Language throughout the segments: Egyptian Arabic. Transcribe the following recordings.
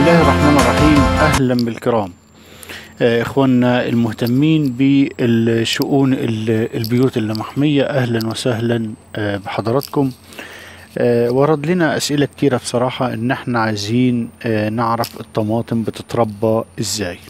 الله الرحمن الرحيم اهلا بالكرام آه، اخواننا المهتمين بالشؤون ال- البيوت المحميه اهلا وسهلا آه، بحضراتكم آه، ورد لنا اسئله كتيره بصراحه ان احنا عايزين آه، نعرف الطماطم بتتربى ازاي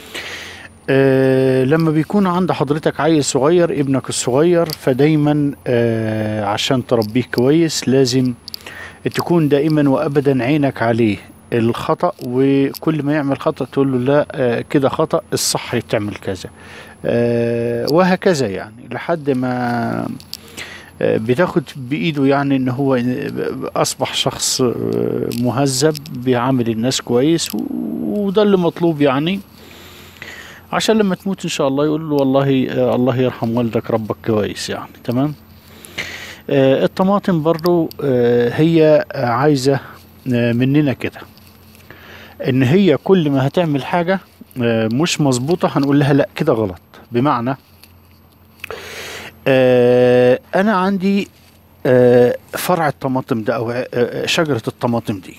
آه، لما بيكون عند حضرتك عيل صغير ابنك الصغير فدايما آه، عشان تربيه كويس لازم تكون دائما وابدا عينك عليه الخطأ وكل ما يعمل خطأ تقول له لا آه، كده خطأ الصح تعمل كذا آه، وهكذا يعني لحد ما آه، بتاخد بإيده يعني ان هو اصبح شخص آه، مهذب بيعامل الناس كويس و- وده اللي مطلوب يعني عشان لما تموت ان شاء الله يقول له والله آه، الله يرحم والدك ربك كويس يعني تمام آه، الطماطم برضو آه، هي آه، عايزة آه، مننا كده ان هي كل ما هتعمل حاجة آه، مش مظبوطة هنقول لها لا كده غلط بمعنى آه، انا عندي آه، فرع الطماطم ده او آه، شجرة الطماطم دي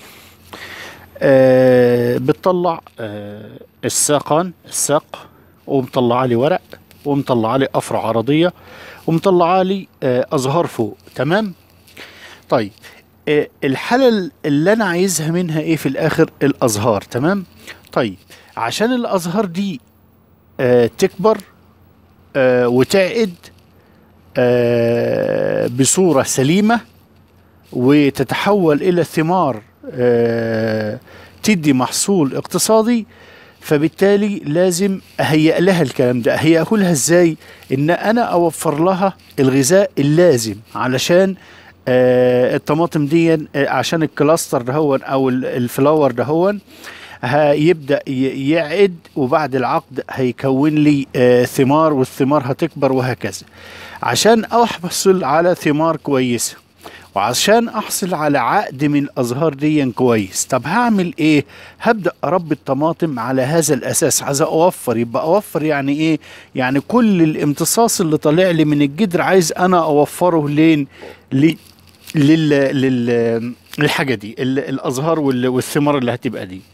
آه، بتطلع آه، الساقان الساق ومطلعه لي ورق ومطلعه لي افرع عرضيه ومطلعه لي آه، ازهار فوق تمام طيب آه، الحاله اللي انا عايزها منها ايه في الاخر الازهار تمام طيب عشان الازهار دي آه، تكبر آه، وتعقد آه، بصوره سليمه وتتحول الى ثمار آه، تدي محصول اقتصادي فبالتالي لازم اهيئ لها الكلام ده اهيئه لها ازاي ان انا اوفر لها الغذاء اللازم علشان آه الطماطم دي آه عشان الكلاستر دهون او ال- الفلاور دهون هيبدا ي- يعقد وبعد العقد هيكون لي آه ثمار والثمار هتكبر وهكذا عشان احصل على ثمار كويسه وعشان احصل على عقد من الازهار دي كويس طب هعمل ايه هبدا اربي الطماطم على هذا الاساس عايز اوفر يبقى اوفر يعني ايه يعني كل الامتصاص اللي طالع لي من الجدر عايز انا اوفره لين لي لل لل للحاجه دي ال- الازهار وال- والثمار اللي هتبقى دي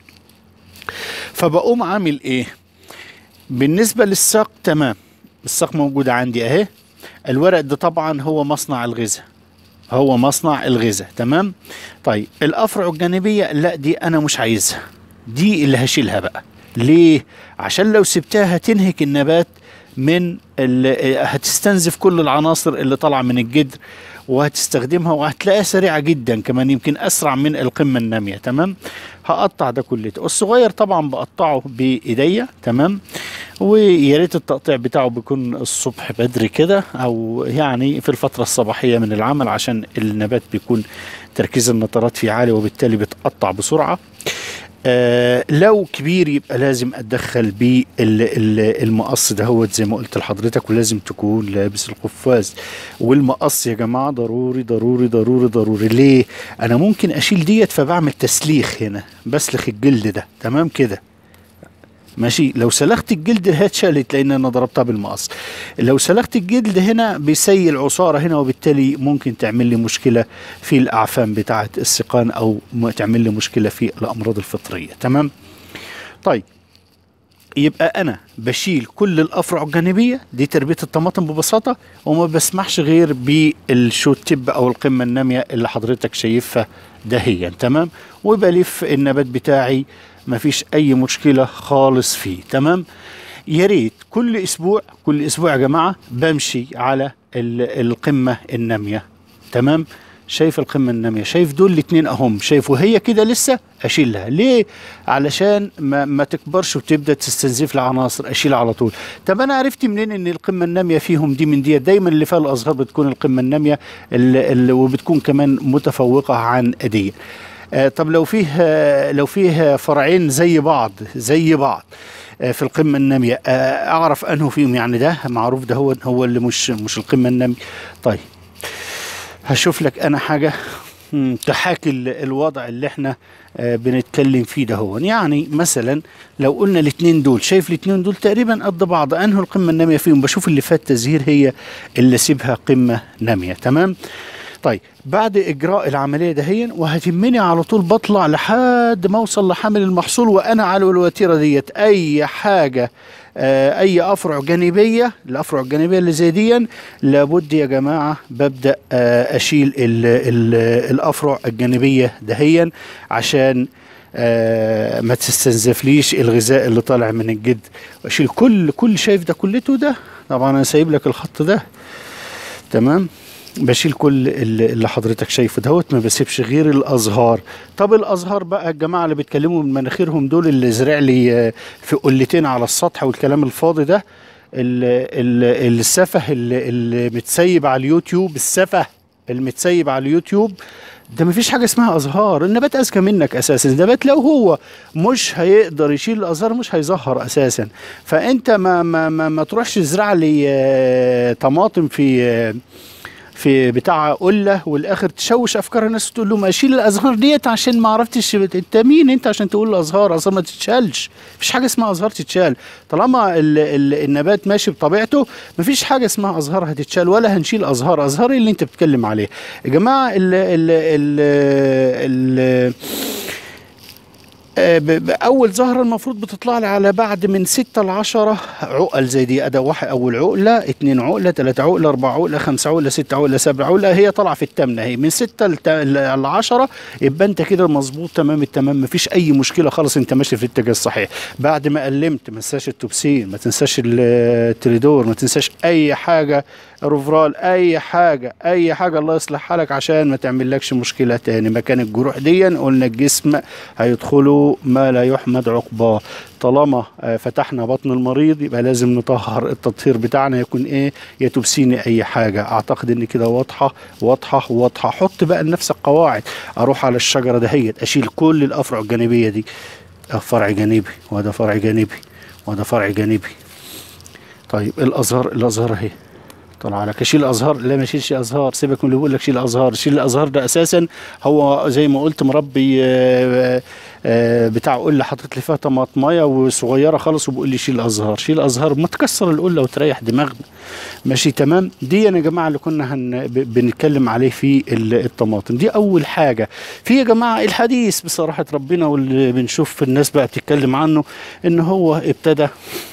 فبقوم عامل ايه بالنسبه للساق تمام الساق موجوده عندي اهي الورق ده طبعا هو مصنع الغذاء هو مصنع الغذاء تمام طيب الافرع الجانبيه لا دي انا مش عايزها دي اللي هشيلها بقى ليه عشان لو سبتها هتنهك النبات من ال- هتستنزف كل العناصر اللي طالعه من الجدر وهتستخدمها وهتلاقيها سريعه جدا كمان يمكن اسرع من القمه الناميه تمام هقطع ده كله الصغير طبعا بقطعه بايديا تمام ويا ريت التقطيع بتاعه بيكون الصبح بدري كده او يعني في الفتره الصباحيه من العمل عشان النبات بيكون تركيز النترات فيه عالي وبالتالي بتقطع بسرعه آه لو كبير يبقى لازم اتدخل بالمقص دهوت زي ما قلت لحضرتك ولازم تكون لابس القفاز والمقص يا جماعه ضروري ضروري ضروري ضروري ليه انا ممكن اشيل ديت فبعمل تسليخ هنا بسلخ الجلد ده تمام كده ماشي لو سلخت الجلد هاتشالت لان انا ضربتها بالمقص لو سلخت الجلد هنا بيسيل عصاره هنا وبالتالي ممكن تعمل لي مشكله في الاعفان بتاعه السقان او م- تعمل لي مشكله في الامراض الفطريه تمام طيب يبقى انا بشيل كل الافرع الجانبيه دي تربيه الطماطم ببساطه وما بسمحش غير بالشوت تب او القمه الناميه اللي حضرتك شايفها دهيا تمام وبلف النبات بتاعي مفيش اي مشكله خالص فيه تمام يا ريت كل اسبوع كل اسبوع يا جماعه بمشي على ال- القمه الناميه تمام شايف القمه الناميه شايف دول الاثنين اهم شايف وهي كده لسه اشيلها ليه علشان ما, ما تكبرش وتبدا تستنزف لي عناصر اشيلها على طول طب انا عرفت منين ان القمه الناميه فيهم دي من دي دايما اللي فيها الازهار بتكون القمه الناميه اللي اللي وبتكون كمان متفوقه عن دي آه طب لو فيه آه لو فيه فرعين زي بعض زي بعض آه في القمه الناميه آه اعرف انه فيهم يعني ده معروف ده هو هو اللي مش مش القمه الناميه طيب هشوف لك انا حاجه مم، تحاكي ال- الوضع اللي احنا آه، بنتكلم فيه ده هو يعني مثلا لو قلنا الاثنين دول شايف الاثنين دول تقريبا قد بعض انه القمه الناميه فيهم بشوف اللي فات تزهير هي اللي سيبها قمه ناميه تمام طيب بعد اجراء العمليه دهيا وهتمني على طول بطلع لحد ما اوصل لحمل المحصول وانا على الوتيره ديت اي حاجه آه، اي افرع جانبيه الافرع الجانبيه اللي زي دي لابد يا جماعه ببدا آه، اشيل ال ال الافرع الجانبيه دهيا عشان آه، ما تستنزفليش الغذاء اللي طالع من الجد واشيل كل كل شايف ده كلته ده طبعا انا سايب لك الخط ده تمام بشيل كل اللي اللي حضرتك شايفه دهوت ما بسيبش غير الازهار طب الازهار بقى الجماعه اللي بيتكلموا من مناخيرهم دول اللي زرع لي آه، في قلتين على السطح والكلام الفاضي ده ال- ال- السفه اللي, اللي متسيب على اليوتيوب السفه المتسيب على اليوتيوب ده مفيش حاجه اسمها ازهار النبات اذكى منك اساسا النبات لو هو مش هيقدر يشيل الازهار مش هيزهر اساسا فانت ما ما ما, ما تروحش تزرع لي آه، طماطم في آه، في بتاع قله والاخر تشوش افكار الناس وتقول لهم اشيل الازهار ديت عشان ما عرفتش انت مين انت عشان تقول الازهار ازهار ما تتشالش مفيش حاجه اسمها ازهار تتشال طالما ال ال النبات ماشي بطبيعته مفيش حاجه اسمها ازهار هتتشال ولا هنشيل ازهار ازهار اللي انت بتتكلم عليه يا جماعه ال ال ال ال آه، ب- ب- اول زهره المفروض بتطلع لي على بعد من 6 ل 10 عقل زي دي اداه واحد اول عقله اثنين عقله ثلاثة عقله اربع عقله خمسة عقله ستة عقله سبع عقله هي طالعه في الثامنه هي من 6 ل 10 يبقى انت كده مظبوط تمام التمام مفيش اي مشكله خالص انت ماشي في الاتجاه الصحيح بعد ما قلمت ما تنساش التوبسين ما تنساش التريدور ما تنساش اي حاجه روفرال اي حاجه اي حاجه الله يصلح حالك عشان ما تعملكش مشكله تاني مكان الجروح دي قلنا الجسم هيدخله ما لا يحمد عقباه طالما آه، فتحنا بطن المريض يبقى لازم نطهر التطهير بتاعنا يكون ايه يا تبسيني اي حاجه اعتقد ان كده واضحه واضحه واضحه حط بقى لنفسك قواعد اروح على الشجره دهيت اشيل كل الافرع الجانبيه دي آه، فرع جانبي وهذا فرع جانبي وهذا فرع جانبي طيب الازهار الازهار اهي طلع لك شيل ازهار لا ما شيلش ازهار سيبك من اللي بيقول لك شيل ازهار شيل الازهار ده اساسا هو زي ما قلت مربي آه، آه، بتاع قله حاطط لي فيها طماطمايه وصغيره خالص وبيقول لي شيل ازهار شيل ازهار ما تكسر القله وتريح دماغنا ماشي تمام دي يا جماعه اللي كنا هن ب- بنتكلم عليه في ال- الطماطم دي اول حاجه في يا جماعه الحديث بصراحه ربنا واللي بنشوف الناس بقى بتتكلم عنه ان هو ابتدى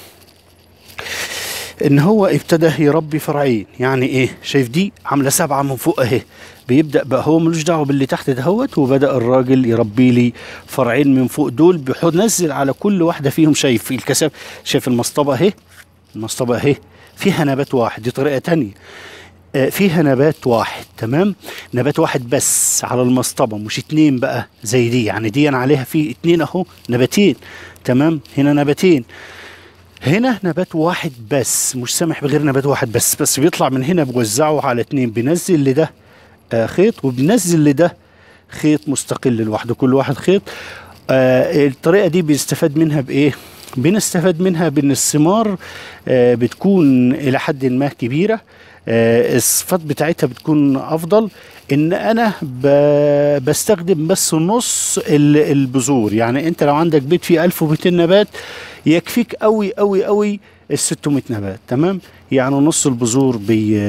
ان هو ابتدى يربي فرعين يعني ايه شايف دي عامله سبعه من فوق اهي بيبدا بقى هو ملوش دعوه باللي تحت دهوت وبدا الراجل يربي لي فرعين من فوق دول بينزل على كل واحده فيهم شايف في الكثافه شايف المصطبه اهي المصطبه اهي فيها نبات واحد دي طريقه تانية آه، فيها نبات واحد تمام نبات واحد بس على المصطبة مش اتنين بقى زي دي يعني دي أنا عليها في اتنين اهو نباتين تمام هنا نباتين هنا نبات واحد بس مش سامح بغير نبات واحد بس بس بيطلع من هنا بوزعه على اتنين بنزل لده آه خيط وبنزل لده خيط مستقل لوحده كل واحد خيط آه الطريقة دي بيستفاد منها بإيه؟ بنستفاد منها بأن الثمار آه بتكون إلى حد ما كبيرة آه الصفات بتاعتها بتكون أفضل إن أنا ب- بستخدم بس نص ال- البذور يعني أنت لو عندك بيت فيه 1200 نبات يكفيك قوي قوي قوي ال 600 نبات تمام يعني نص البذور بي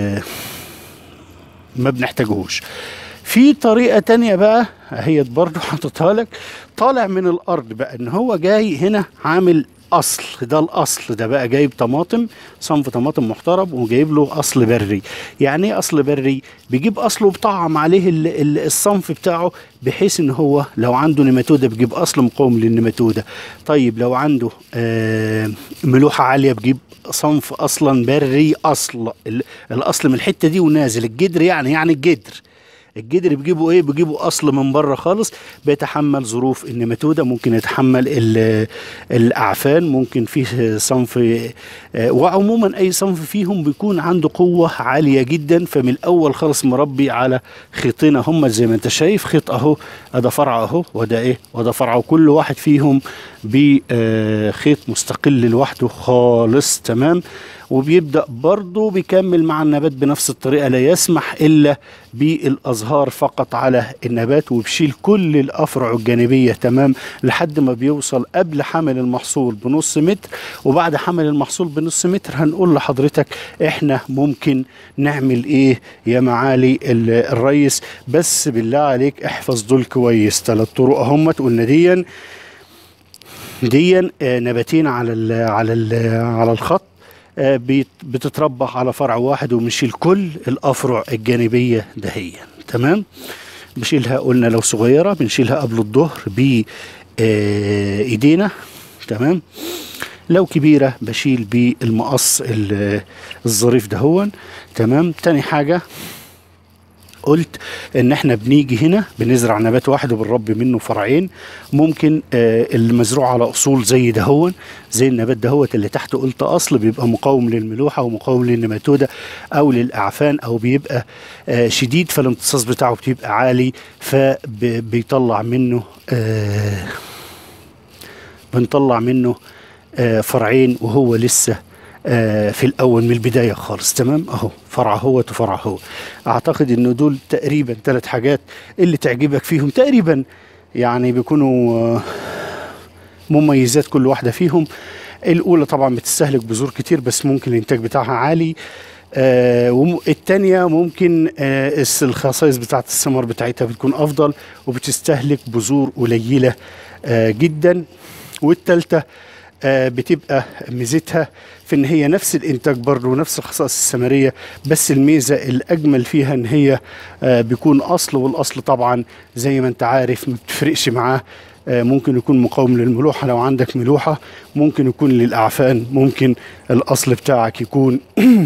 ما بنحتاجهوش في طريقة تانية بقى هي برضو حاططها لك طالع من الأرض بقى إن هو جاي هنا عامل أصل ده الأصل ده بقى جايب طماطم صنف طماطم محترم وجايب له أصل بري يعني إيه أصل بري بيجيب أصله وبطعم عليه ال- ال- الصنف بتاعه بحيث إن هو لو عنده نماتودة بيجيب أصل مقاوم للنماتودة طيب لو عنده آه ملوحة عالية بيجيب صنف أصلا بري أصل ال- الأصل من الحتة دي ونازل الجدر يعني يعني الجدر الجدر بيجيبوا ايه بيجيبوا اصل من بره خالص بيتحمل ظروف النماتوده ممكن يتحمل ال- الاعفان ممكن فيه صنف آه، وعموما اي صنف فيهم بيكون عنده قوه عاليه جدا فمن الاول خالص مربي على خيطين هم زي ما انت شايف خيط اهو ده فرع اهو وده ايه وده فرع وكل واحد فيهم بخيط مستقل لوحده خالص تمام وبيبدأ برضه بيكمل مع النبات بنفس الطريقة لا يسمح إلا بالأزهار فقط على النبات وبشيل كل الأفرع الجانبية تمام لحد ما بيوصل قبل حمل المحصول بنص متر وبعد حمل المحصول بنص متر هنقول لحضرتك احنا ممكن نعمل ايه يا معالي ال- الريس بس بالله عليك احفظ دول كويس ثلاث طرق اهمت قلنا ديا ديا آه، نباتين على ال على ال على الخط آه، بيت- بتتربع على فرع واحد وبنشيل كل الافرع الجانبيه دهيا تمام بنشيلها قلنا لو صغيره بنشيلها قبل الظهر ب آه، ايدينا تمام لو كبيره بشيل بالمقص ال- الظريف دهون تمام تاني حاجه قلت ان احنا بنيجي هنا بنزرع نبات واحد وبنربي منه فرعين ممكن آه المزروع على اصول زي دهون زي النبات دهوت اللي تحت قلت اصل بيبقى مقاوم للملوحه ومقاوم للنماتوده او للاعفان او بيبقى آه شديد فالامتصاص بتاعه بيبقى عالي فبيطلع منه آه بنطلع منه آه فرعين وهو لسه آه في الاول من البدايه خالص تمام اهو فرع هو وفرع هو اعتقد انه دول تقريبا ثلاث حاجات اللي تعجبك فيهم تقريبا يعني بيكونوا آه مميزات كل واحده فيهم الاولى طبعا بتستهلك بذور كتير بس ممكن الانتاج بتاعها عالي آه والتانية ممكن آه الس- الخصائص بتاعت الثمار بتاعتها بتكون افضل وبتستهلك بذور قليلة آه جدا والتالتة آه بتبقى ميزتها في ان هي نفس الانتاج برضه ونفس الخصائص الثمريه بس الميزه الاجمل فيها ان هي آه بيكون اصل والاصل طبعا زي ما انت عارف ما بتفرقش معاه آه ممكن يكون مقاوم للملوحه لو عندك ملوحه ممكن يكون للاعفان ممكن الاصل بتاعك يكون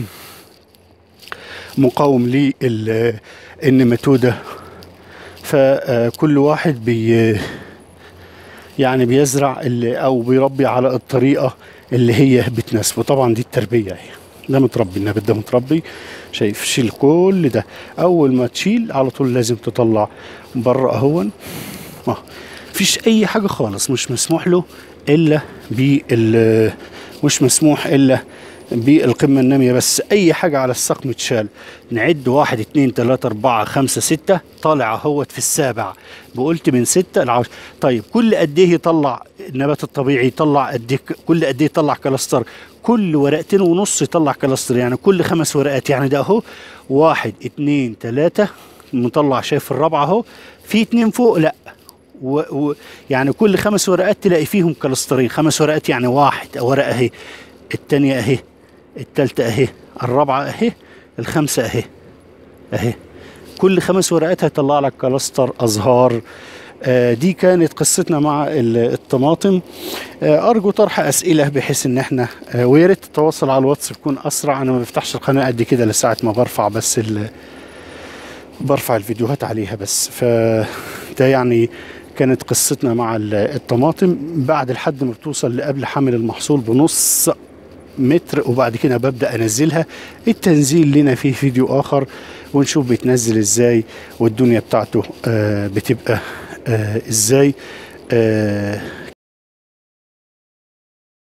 مقاوم للنماتوده فكل واحد بي يعني بيزرع اللي او بيربي على الطريقه اللي هي بتناسبه طبعا دي التربيه اهي ده متربي النبات ده متربي شايف شيل كل ده اول ما تشيل على طول لازم تطلع بره اهون اه مفيش اي حاجه خالص مش مسموح له الا بال مش مسموح الا بالقمة النامية بس أي حاجة على الساق متشال نعد واحد اتنين تلاتة أربعة خمسة ستة طالع اهوت في السابع بقولت من ستة لعشرة طيب كل قد إيه يطلع النبات الطبيعي يطلع قد إيه كل قد إيه يطلع كلاستر كل ورقتين ونص يطلع كلاستر يعني كل خمس ورقات يعني ده أهو واحد اتنين تلاتة مطلع شايف الرابعة أهو في اتنين فوق لأ و... و... يعني كل خمس ورقات تلاقي فيهم كلاسترين خمس ورقات يعني واحد ورقة اهي التانية اهي التالتة اهي الرابعة اهي الخامسة اهي اهي كل خمس ورقات هيطلع لك كلاستر ازهار آه دي كانت قصتنا مع ال- الطماطم آه ارجو طرح اسئله بحيث ان احنا آه ويا ريت تتواصل على الواتس يكون اسرع انا ما بفتحش القناه قد كده لساعه ما برفع بس ال- برفع الفيديوهات عليها بس فده يعني كانت قصتنا مع ال- الطماطم بعد لحد ما بتوصل لقبل حمل المحصول بنص متر وبعد كده ببدا انزلها التنزيل لنا فيه فيديو اخر ونشوف بيتنزل ازاي والدنيا بتاعته آه بتبقى آه ازاي آه